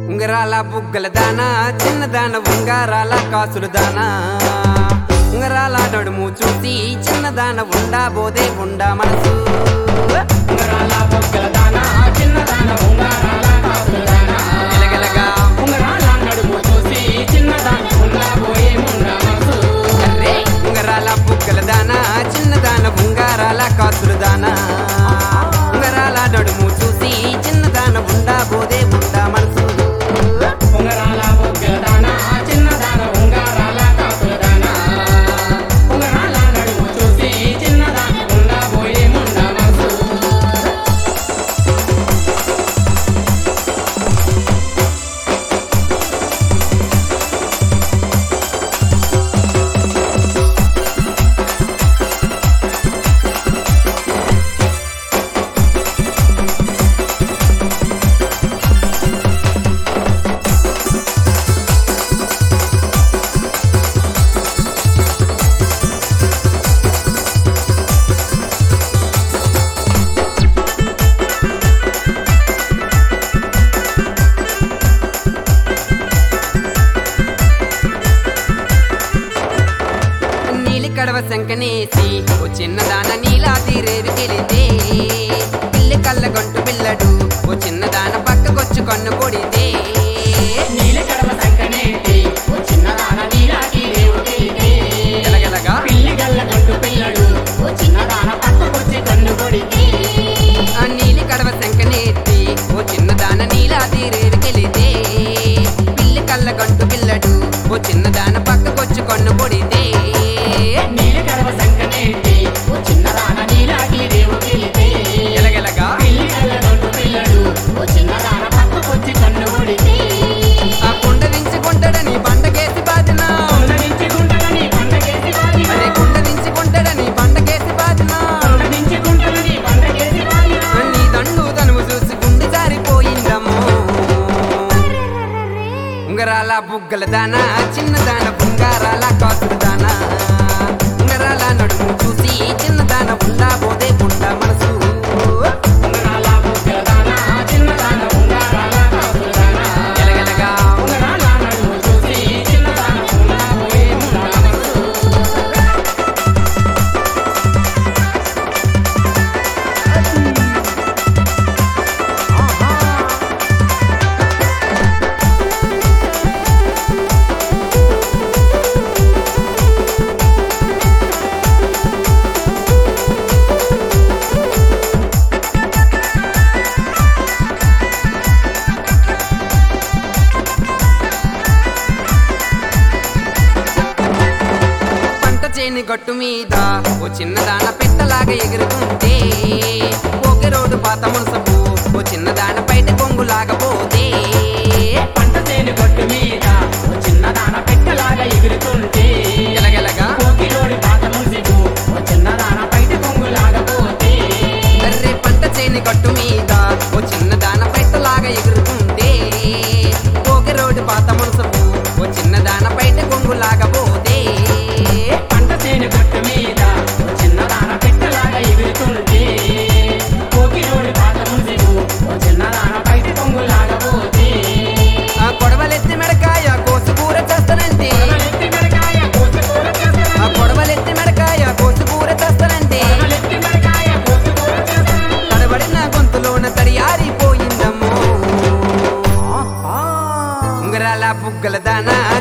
ఉంగరాల బుగ్గల దానా చిన్నదాన ఉంగారాల కాసులు దానా ఉంగరాల నడుము చూసి చిన్నదాన ఉండా బోదే ఉండా మనసు ఉంగరాల బొగ్గల దానా చిన్నదాన ఉంగరాల కాసుల దానా గలగలగా ఉంగరాల నడుము చూసి చిన్నదాన ఉండబోయే ముండ మనసు అర్రే ఉంగరాల బుగ్గల దానా చిన్నదాన ఉంగారాల కాసులు దానా ఉంగరాల నడుము చూసి చిన్నదాన ఉండా బోదే ఉండా మనసు ఉంగరాల బొగ్గల దానా చిన్నదాన ఉంగరాల కాసుల దానా ఉంగరాల నడుము చూసి చిన్నదాన ఉండబోయే ముండ మనసు నీలి కడవ శంకనేసి ఓ చిన్నదాన నీలా తీరేవి తెలితే పిల్లి కళ్ళ గొంటు పిల్లడు ఓ చిన్నదాన పక్కకొచ్చు కన్ను కొడితే నీల కడవ సంకనేటి ఓ చిన్నదాన నీలాకి రేవు తెలితే గలగలగా పిల్లి గల్ల గొడ్డు పిల్లడు ఓ చిన్నదాన పక్కకొచ్చి కన్ను కొడితే ఆ నీలి కడవ శంకనేసి ఓ చిన్నదాన నీలా తీరేవి తెలితే పిల్లి కళ్ళ గొంటు పిల్లడు ఓ చిన్నదాన పక్కకొచ్చు కన్ను కొడితే నీల కడవ సంకనేటి ఓ చిన్నదాన నీలాకి రేవు తెలితే గలగలగా పిల్లి గల్ల గొడ్డు పిల్లడు ఓ చిన్నదాన పక్కకొచ్చి కన్ను కొడితే ఆ కొండ నుంచి కొంటాడని బండకేసి బాదిన కొండ నుంచి గుంటలని పండగేసి బాదిన అదే కొండ నుంచి కొంటాడని బండకేసి బాదిన కొండ నుంచి గుంటలని పండగేసి బాదిన నీ దండు తనువు చూసి గుండె జారిపోయిందమ్మో ఉంగరాల బుగ్గల దానా చిన్నదాన బంగారాల కాసుల దానా ఉంగరాల నడుము చూసి చిన్నదాన ఉండా పోదే ఉండా మనసు ఉంగరాల బొగ్గల దానా చిన్నదాన ఉంగరాల కాసుల దానా గలగలగా ఉంగరాల నడుము చూసి చిన్నదాన ఉండబోయే ముండ మనసు పంట చేని గట్టు మీద ఓ చిన్నదాన పెట్టలాగా ఎగురుతుంటే ఒకే రోడ్డు పాత మునసపు ఓ చిన్నదాన బయట కొంగులాగా పోతే పంట చేను గట్టు మీద ఓ చిన్నదాన పెట్టలాగా ఎగురుతుంటే గలగలగా కోకిలోడి పాత ముసిగు ఓ చిన్నదాన బయట కొంగులాగా పోతే అర్రే పంట చేని గట్టు మీద ఓ చిన్నదాన పెట్టలాగా ఎగురుతుంటే ఒకే రోడ్డు పాత మునసపు ఓ చిన్నదాన బయట కొంగులాగా పోతే పంట చేను గట్టు మీద ఓ చిన్నదాన పెట్టలాగా ఎగురుతుంటే కోకిలోడి పాత ముసిగు ఓ చిన్నదాన బయట కొంగులాగా పోతే ఆ కొడవలెత్తి మెడకాయ కోసు కూర చేస్తానంటే కొడవలెత్తి మెడకాయ కోసి కూర చేస్తాను. ఆ కొడవలెత్తి మెడకాయ కోసు కూర చేస్తానంటే కొడవలెత్తి మెడకాయ కోసి కూర చేస్తాను. తడబడిన గొంతులోన తడియారిపోయిందమ్మో ఉంగరాల బుగ్గల దానా